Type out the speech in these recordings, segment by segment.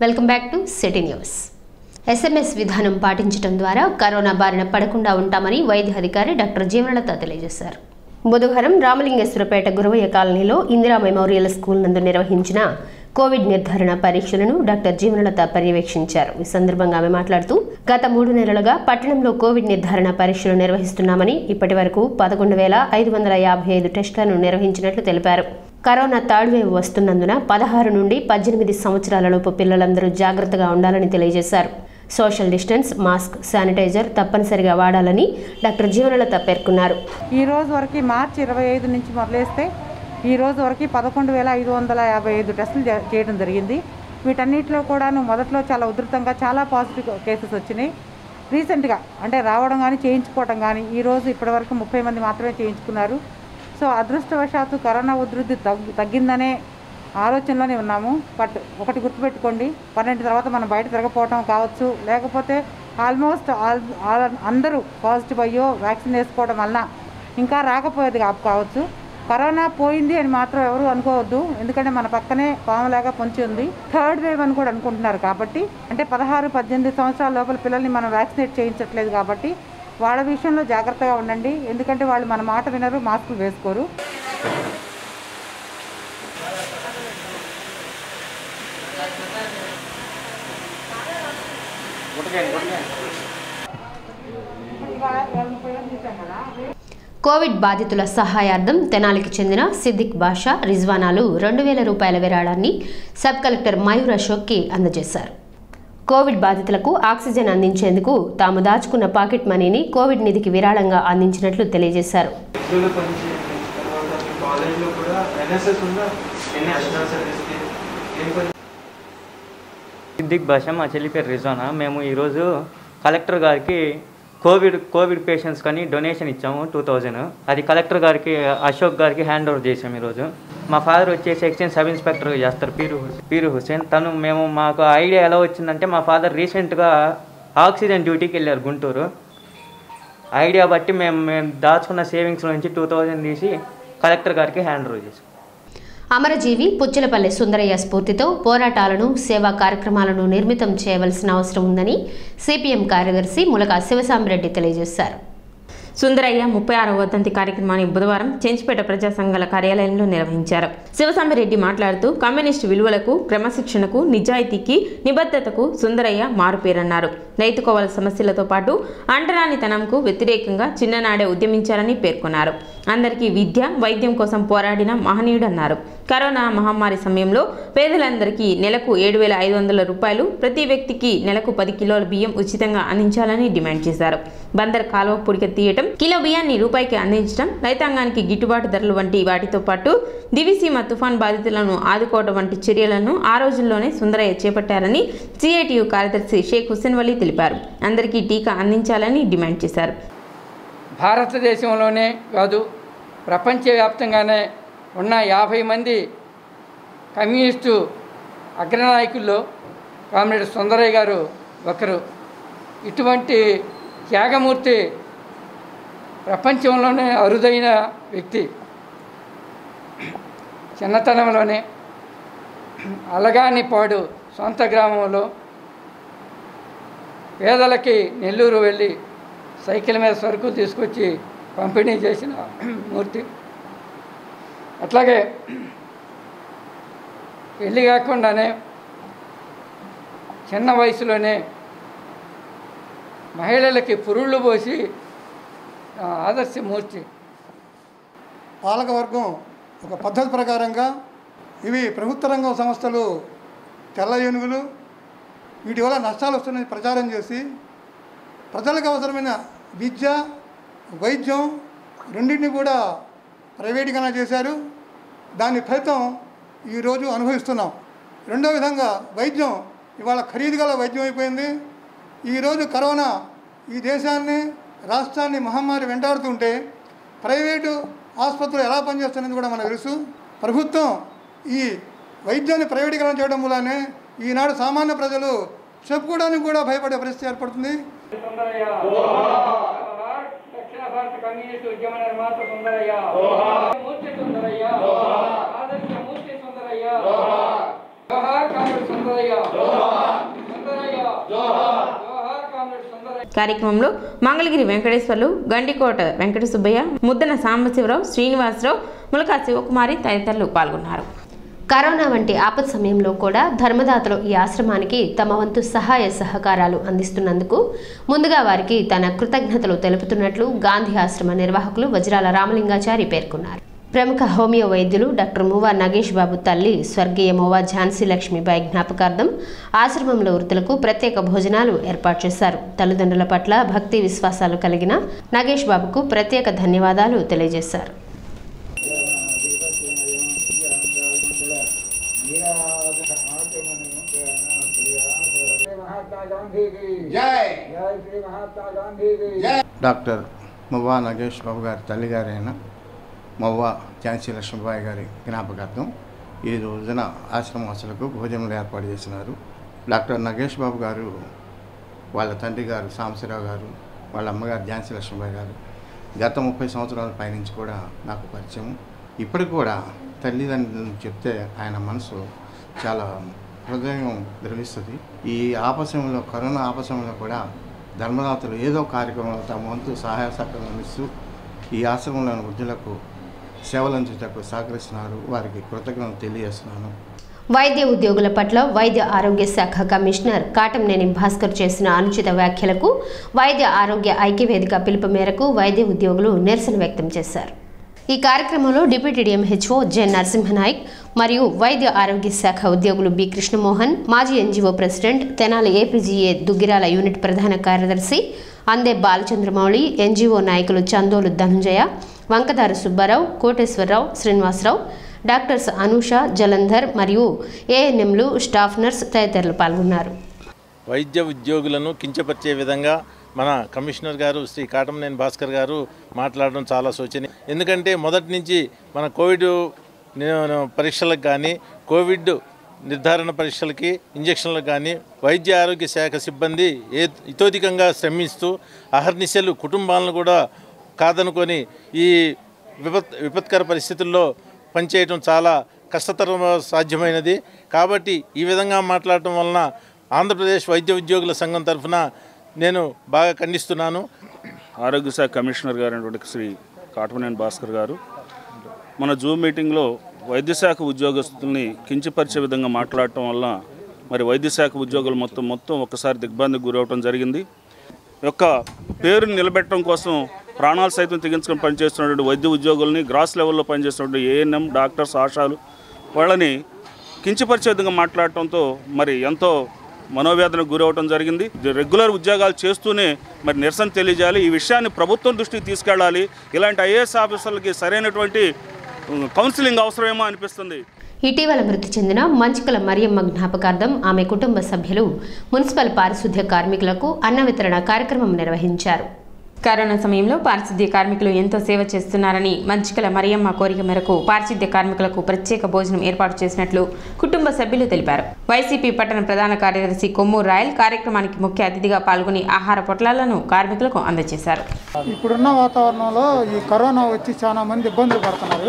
welcome back to City News SMS విధానం పాటించడం ద్వారా కరోనా బారిన పడకుండా ఉంటామని వైద్య అధికారి డాక్టర్ జీవనలత తెలియజేశారు బుధవారం రామలింగేశ్వరపేట గురవయ్య కాలనీలో ఇందిరా మెమోరియల్ స్కూల్ నందు నిర్వహించిన కోవిడ్ నిర్ధారణ పరీక్షలను డాక్టర్ జీవనలత పర్యవేక్షించారు ఈ సందర్భంగా ఆమె మాట్లాడుతూ గత మూడు నెలలుగా పట్టణంలో కోవిడ్ నిర్ధారణ పరీక్షలు నిర్వహిస్తున్నామని ఇప్పటి వరకు పదకొండు వేల ఐదు వందల యాభై ఐదు టెస్టులను నిర్వహించినట్లు తెలిపారు కరోనా థర్డ్ వేవ్ వస్తున్నందున పదహారు నుండి పద్దెనిమిది సంవత్సరాలలోపు పిల్లలందరూ జాగ్రత్తగా ఉండాలని తెలియజేశారు సోషల్ డిస్టెన్స్ మాస్క్ శానిటైజర్ తప్పనిసరిగా వాడాలని డాక్టర్ జీవనలత పేర్కొన్నారు ఈ రోజు వరకు మార్చి ఇరవై ఐదు నుంచి మొదలేస్తే ఈ రోజు వరకు పదకొండు వేల ఐదు వందల యాభై ఐదు టెస్టులు చే- చేయడం జరిగింది వీటన్నిటిలో కూడాను మొదట్లో చాలా ఉధృతంగా చాలా పాజిటివ్ కేసెస్ వచ్చినాయి రీసెంట్గా అంటే రావడం కానీ చేయించుకోవడం కానీ ఈ రోజు ఇప్పటివరకు ముప్పై మంది మాత్రమే చేయించుకున్నారు సో అదృష్టవశాత్తు కరోనా ఉధృతి తగ్గు తగ్గిందనే ఆలోచనలోనే ఉన్నాము బట్ ఒకటి గుర్తుపెట్టుకోండి పన్నెండు తర్వాత మనం బయట తిరగపోవటం కావచ్చు లేకపోతే ఆల్మోస్ట్ ఆల్ ఆల్- అందరూ పాజిటివ్ అయ్యో వ్యాక్సిన్ వేసుకోవడం వలన ఇంకా రాకపోయేది కా- కావచ్చు కరోనా పోయింది అని మాత్రం ఎవరు అనుకోవద్దు ఎందుకంటే మన పక్కనే పాములాగా పొంచి ఉంది థర్డ్ వేవ్ అని కూడా అనుకుంటున్నారు కాబట్టి అంటే పదహారు పద్దెనిమిది సంవత్సరాల లోపల పిల్లల్ని మనం వ్యాక్సినేట్ చేయించట్లేదు కాబట్టి వాళ్ళ విషయంలో జాగ్రత్తగా ఉండండి ఎందుకంటే వాళ్ళు మన మాట వినరు మాస్కులు వేసుకోరు కోవిడ్ బాధితుల సహాయార్థం తెనాలికి చెందిన సిద్దిక్ బాషా రిజ్వానాలు రెండు వేల రూపాయల విరాళాన్ని సబ్ కలెక్టర్ మయూర్ అశోక్కి అందజేశారు కోవిడ్ బాధితులకు ఆక్సిజన్ అందించేందుకు తాము దాచుకున్న పాకెట్ మనీని కోవిడ్ నిధికి విరాళంగా అందించినట్లు తెలియజేశారు స్కూల్లో పనిచేయండి తర్వాత మీ కాలేజ్లో కూడా ఎన్ఎస్ఎస్ ఉందా ఎన్ని అక్షరాల సర్వీస్కి ఏం పని సిద్దిక్ భాష మా చెల్లి పేరు రిజానా మేము ఈరోజు కలెక్టర్ గారికి కోవిడ్ కోవిడ్ పేషెంట్స్ కానీ డొనేషన్ ఇచ్చాము టూ థౌజండ్ అది కలెక్టర్ గారికి అశోక్ గారికి హ్యాండ్ ఓవర్ చేసాము ఈరోజు మా ఫాదర్ వచ్చేసి ఎక్స్చేంజ్ సబ్ ఇన్స్పెక్టర్ చేస్తారు పీరు హుస్- పీరు హుసేన్ తను మేము మాకు ఐడియా ఎలా వచ్చిందంటే మా ఫాదర్ రీసెంట్గా ఆక్సిజన్ డ్యూటీకి వెళ్ళారు గుంటూరు ఐడియా బట్టి మేము మేము దాచుకున్న సేవింగ్స్ నుంచి టూ థౌజండ్ తీసి కలెక్టర్ గారికి హ్యాండ్ ఓవర్ చేసాం అమరజీవి పుచ్చలపల్లి సుందరయ్య స్ఫూర్తితో పోరాటాలను సేవా కార్యక్రమాలను నిర్మితం చేయవలసిన అవసరం ఉందని సిపిఎం కార్యదర్శి ములక శివసాంబరెడ్డి తెలియజేశారు సుందరయ్య ముప్పై ఆరవ వర్ధంతి కార్యక్రమాన్ని బుధవారం చెంచిపేట ప్రజా సంఘాల కార్యాలయంలో నిర్వహించారు శివసాంబిరెడ్డి మాట్లాడుతూ కమ్యూనిస్టు విలువలకు క్రమశిక్షణకు నిజాయితీకి నిబద్ధతకు సుందరయ్య మారుపేరన్నారు రైతు కోవల సమస్యలతో పాటు అంటరానితనంకు వ్యతిరేకంగా చిన్ననాడే ఉద్యమించారని పేర్కొన్నారు అందరికీ విద్య వైద్యం కోసం పోరాడిన మహనీయుడన్నారు కరోనా మహమ్మారి సమయంలో పేదలందరికీ నెలకు ఏడు వేల ఐదు వందల రూపాయలు ప్రతి వ్యక్తికి నెలకు పది కిలోల బియ్యం ఉచితంగా అందించాలని డిమాండ్ చేశారు బందర్ కాలువ పుడిక తీయటం కిలో బియ్యాన్ని రూపాయికి అందించడం రైతాంగానికి గిట్టుబాటు ధరలు వంటి వాటితో పాటు దివిసీమ తుఫాన్ బాధితులను ఆదుకోవడం వంటి చర్యలను ఆ రోజుల్లోనే సుందరయ్య చేపట్టారని సిఐటియు కార్యదర్శి షేక్ హుస్సేన్ వలీ తెలిపారు అందరికీ టీకా అందించాలని డిమాండ్ చేశారు భారతదేశంలోనే కాదు ప్రపంచవ్యాప్తంగానే ఉన్న యాభై మంది కమ్యూనిస్టు అగ్రనాయకుల్లో కామ్రేడ్ సుందరయ్య గారు ఒకరు ఇటువంటి త్యాగమూర్తి ప్రపంచంలోనే అరుదైన వ్యక్తి చిన్నతనంలోనే అలగానిపాడు సొంత గ్రామంలో పేదలకి నెల్లూరు వెళ్ళి సైకిల్ మీద సరుకులు తీసుకొచ్చి పంపిణీ చేసిన మూర్తి అట్లాగే పెళ్ళి కాకుండానే చిన్న వయసులోనే మహిళలకి పురుళ్ళు పోసి ఆ, ఆదర్శమూర్తి పాలకవర్గం ఒక పద్ధతి ప్రకారంగా ఇవి ప్రభుత్వ రంగం సంస్థలు తెల్ల ఏనుగులు వీటి వల్ల నష్టాలు వస్తున్నాయని ప్రచారం చేసి ప్రజలకు అవసరమైన విద్య వైద్యం రెండింటిని కూడా ప్రైవేటీకరణ చేశారు దాని ఫలితం ఈరోజు అనుభవిస్తున్నాం రెండో విధంగా వైద్యం ఇవాళ ఖరీదు గల వైద్యం అయిపోయింది ఈరోజు కరోనా ఈ దేశాన్ని రాష్ట్రాన్ని మహమ్మారి వెంటాడుతుంటే ప్రైవేటు ఆసుపత్రులు ఎలా పనిచేస్తున్నది కూడా మనకు తెలుసు ప్రభుత్వం ఈ వైద్యాన్ని ప్రైవేటీకరణ చేయడం మూలానే ఈనాడు సామాన్య ప్రజలు చెప్పుకోవడానికి కూడా భయపడే పరిస్థితి ఏర్పడుతుంది దక్షిణ భారత కమ్యూనిస్ట్ ఉద్యమ నిర్మాత సుందరయ్య మూర్తి సుందరయ్య ఆదర్శ మూర్తి సుందరయ్య జవహర్ కాంగ్రెస్ సుందరయ్య కార్యక్రమంలో మంగళగిరి వెంకటేశ్వర్లు గండికోట వెంకట సుబ్బయ్య ముద్దన సాంబశివరావు శ్రీనివాసరావు ములకా శివకుమారి తదితరులు పాల్గొన్నారు కరోనా వంటి ఆపత్ సమయంలో కూడా ధర్మదాతలు ఈ ఆశ్రమానికి తమ వంతు సహాయ సహకారాలు అందిస్తున్నందుకు ముందుగా వారికి తన కృతజ్ఞతలు తెలుపుతున్నట్లు గాంధీ ఆశ్రమ నిర్వాహకులు వజ్రాల రామలింగాచారి పేర్కొన్నారు ప్రముఖ హోమియో వైద్యులు డాక్టర్ మువా నగేష్ బాబు తల్లి స్వర్గీయ మువా ఝాన్సీ లక్ష్మీబాయి జ్ఞాపకార్థం ఆశ్రమంలో వృత్తులకు ప్రత్యేక భోజనాలు ఏర్పాటు చేశారు తల్లిదండ్రుల పట్ల భక్తి విశ్వాసాలు కలిగిన నగేష్ బాబుకు ప్రత్యేక ధన్యవాదాలు తెలియజేశారు డాక్టర్ మువ్వా నగేష్ బాబు గారి తల్లిగారైన మువ్వా ఝాన్సీ లక్ష్మీబాయి గారి జ్ఞాపకార్థం ఈ రోజున ఆశ్రమవాసులకు భోజనాలు ఏర్పాటు చేసినారు డాక్టర్ నగేష్ బాబు గారు వాళ్ళ తండ్రి గారు సాంబశివరావు గారు వాళ్ళ అమ్మగారు ఝాన్సీ లక్ష్మీబాయి గారు గత ముప్పై సంవత్సరాల పైనుంచి కూడా నాకు పరిచయం ఇప్పటికి కూడా తల్లిదండ్రులు చెప్తే ఆయన మనసు చాలా హృదయం ద్రవిస్తుంది ఈ ఆపసంలో కరోనా ఆపసంలో కూడా ధర్మదాతలు ఏదో కార్యక్రమంలో తమ వంతు సహాయ సహకారం అందిస్తూ ఈ ఆశ్రమంలోని వృద్ధులకు సేవలు అందించటకు సహకరిస్తున్నారు వారికి కృతజ్ఞతలు తెలియజేస్తున్నాను వైద్య ఉద్యోగుల పట్ల వైద్య ఆరోగ్య శాఖ కమిషనర్ కాటంనేని భాస్కర్ చేసిన అనుచిత వ్యాఖ్యలకు వైద్య ఆరోగ్య ఐక్యవేదిక పిలుపు మేరకు వైద్య ఉద్యోగులు నిరసన వ్యక్తం చేశారు ఈ కార్యక్రమంలో డిప్యూటీ డిఎంహెచ్ఓ జె నరసింహనాయక్ మరియు వైద్య ఆరోగ్య శాఖ ఉద్యోగులు బి కృష్ణమోహన్ మాజీ NGO president Tenali APGA Duggirala unit ప్రధాన కార్యదర్శి అందే బాలచంద్రమౌళి ఎన్జీఓ నాయకులు చందోలు ధనంజయ వంకదారు సుబ్బారావు కోటేశ్వరరావు శ్రీనివాసరావు డాక్టర్స్ అనూష జలంధర్ మరియు ఏఎన్ఎంలు స్టాఫ్ నర్స్ తదితరులు పాల్గొన్నారు వైద్య ఉద్యోగులను కించపరిచే విధంగా మన కమిషనర్ గారు శ్రీ కాటమనేని భాస్కర్ గారు మాట్లాడడం చాలా శోచనీయం ఎందుకంటే మొదటి నుంచి మన కోవిడ్ ని- పరీక్షలకు కానీ కోవిడ్ నిర్ధారణ పరీక్షలకి ఇంజక్షన్లకు కానీ వైద్య ఆరోగ్య శాఖ సిబ్బంది ఏ ఇతోధికంగా శ్రమిస్తూ అహర్నిశలు కుటుంబాలను కూడా కాదనుకొని ఈ విపత్ విపత్కర పరిస్థితుల్లో పనిచేయడం చాలా కష్టతరం సాధ్యమైనది కాబట్టి ఈ విధంగా మాట్లాడటం వలన ఆంధ్రప్రదేశ్ వైద్య ఉద్యోగుల సంఘం తరఫున నేను బాగా ఖండిస్తున్నాను ఆరోగ్య శాఖ కమిషనర్ గారు అయినటువంటి శ్రీ కాటమనేని భాస్కర్ గారు మన జూమ్ మీటింగ్లో వైద్యశాఖ ఉద్యోగస్తుల్ని కించపరిచే విధంగా మాట్లాడటం వల్ల మరి వైద్యశాఖ ఉద్యోగులు మొత్తం మొత్తం ఒక్కసారి దిగ్భ్రాంతికి గురవటం జరిగింది యొక్క పేరుని నిలబెట్టడం కోసం ప్రాణాలు సైతం తెగించుకొని పనిచేస్తున్నటువంటి వైద్య ఉద్యోగుల్ని గ్రాస్ లెవెల్లో పనిచేస్తున్నటువంటి ఏఎన్ఎం డాక్టర్స్ ఆశాలు వాళ్ళని కించపరిచే విధంగా మాట్లాడటంతో మరి ఎంతో మనోవేదనకు గురవటం జరిగింది రెగ్యులర్ ఉద్యోగాలు చేస్తూనే మరి నిరసన తెలియజేయాలి ఈ విషయాన్ని ప్రభుత్వం దృష్టికి తీసుకెళ్ళాలి ఇలాంటి ఐఏఎస్ ఆఫీసర్లకి సరైనటువంటి ఉమ్, కౌన్సిలింగ్ అవసరమేమో అనిపిస్తుంది ఇటీవల మృతి చెందిన మంచికల మరియమ్మ జ్ఞాపకార్థం ఆమె కుటుంబ సభ్యులు మున్సిపల్ పారిశుద్ధ్య కార్మికులకు అన్న వితరణ కార్యక్రమం నిర్వహించారు కరోనా సమయంలో పారిశుద్ధ్య కార్మికులు ఎంతో సేవ చేస్తున్నారని మంచికల మరియమ్మ కోరిక మేరకు పారిశుద్ధ్య కార్మికులకు ప్రత్యేక భోజనం ఏర్పాటు చేసినట్లు కుటుంబ సభ్యులు తెలిపారు వైసీపీ పట్టణ ప్రధాన కార్యదర్శి కొమ్మూరు రాయల్ కార్యక్రమానికి ముఖ్య అతిథిగా పాల్గొని ఆహార పొట్లాలను కార్మికులకు అందజేశారు ఇప్పుడున్న వాతావరణంలో ఈ కరోనా వచ్చి చాలా మంది ఇబ్బందులు పడుతున్నారు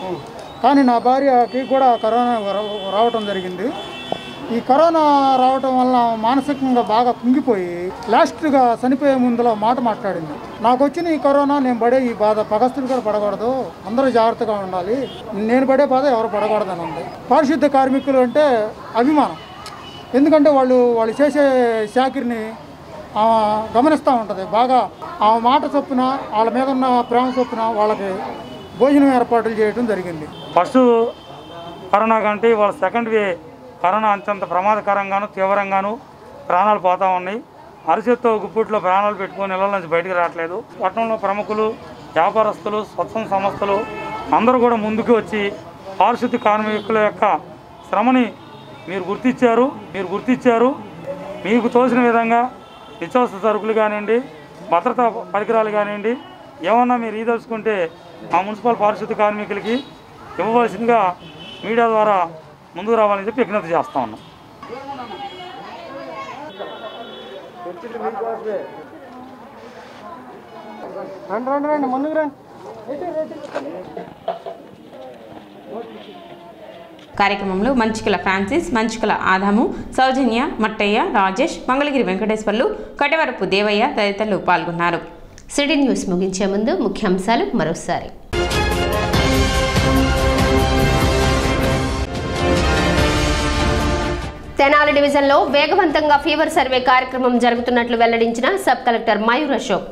కానీ నా భార్యకి కూడా కరోనా రా- రావటం జరిగింది ఈ కరోనా రావటం వల్ల మానసికంగా బాగా కుంగిపోయి లాస్ట్గా చనిపోయే ముందులో మాట మాట్లాడింది నాకు వచ్చిన ఈ కరోనా నేను పడే ఈ బాధ పగస్తులు కూడా పడకూడదు అందరూ జాగ్రత్తగా ఉండాలి నేను పడే బాధ ఎవరు పడకూడదని ఉంది పారిశుద్ధ కార్మికులు అంటే అభిమానం ఎందుకంటే వాళ్ళు వాళ్ళు చేసే చాకిరిని ఆమె గమనిస్తూ ఉంటుంది బాగా ఆ మాట చొప్పున వాళ్ళ మీద ఉన్న ప్రేమ చొప్పున వాళ్ళకి భోజనం ఏర్పాట్లు చేయడం జరిగింది ఫస్ట్ కరోనా కంటే వాళ్ళ సెకండ్ వే కరోనా అంతంత ప్రమాదకరంగాను తీవ్రంగాను ప్రాణాలు పోతా ఉన్నాయి అరిచేత్తో గుప్పిట్లో ప్రాణాలు పెట్టుకొని ఇళ్ళ నుంచి బయటకు రావట్లేదు పట్టణంలో ప్రముఖులు వ్యాపారస్తులు స్వచ్ఛంద సంస్థలు అందరూ కూడా ముందుకు వచ్చి పారిశుద్ధ్య కార్మికుల యొక్క శ్రమని మీరు గుర్తించారు మీరు గుర్తించారు మీకు తోసిన విధంగా నిత్యావసర సరుకులు కానివ్వండి భద్రతా పరికరాలు కానివ్వండి ఏమన్నా మీరు ఈదలుచుకుంటే ఆ మున్సిపల్ పారిశుద్ధ్య కార్మికులకి ఇవ్వవలసిందిగా మీడియా ద్వారా ముందుకు రావాలని చెప్పి విజ్ఞప్తి చేస్తా ఉన్నాం రండి రండి రండి ముందుకు రండి కార్యక్రమంలో మంచికల ఫ్రాన్సిస్ మంచికల ఆదాము సౌజన్య మట్టయ్య రాజేష్ మంగళగిరి వెంకటేశ్వర్లు కటవరపు దేవయ్య తదితరులు పాల్గొన్నారు సిటీ న్యూస్ ముగించే ముందు ముఖ్యాంశాలు మరోసారి తెనాలి డివిజన్లో వేగవంతంగా ఫీవర్ సర్వే కార్యక్రమం జరుగుతున్నట్లు వెల్లడించిన sub collector Mayur Ashok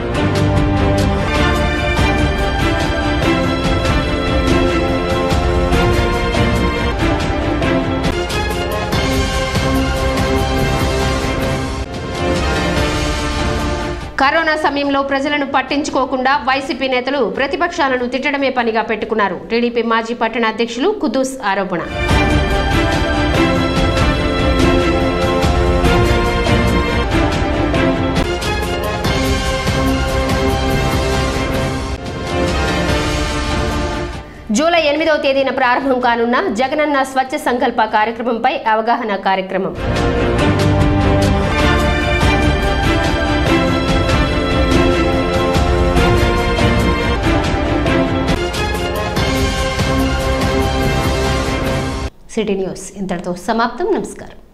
corona సమయంలో ప్రజలను పట్టించుకోకుండా వైసీపీ నేతలు ప్రతిపక్షాలను తిట్టడమే పనిగా పెట్టుకున్నారు టీడీపీ మాజీ పట్టణ అధ్యక్షులు కుదూస్ ఆరోపణ జూలై ఎనిమిదవ తేదీన ప్రారంభం కానున్న జగనన్న స్వచ్ఛ సంకల్ప కార్యక్రమంపై అవగాహన కార్యక్రమం సిటీ న్యూస్ ఇంతటితో సమాప్తం నమస్కారం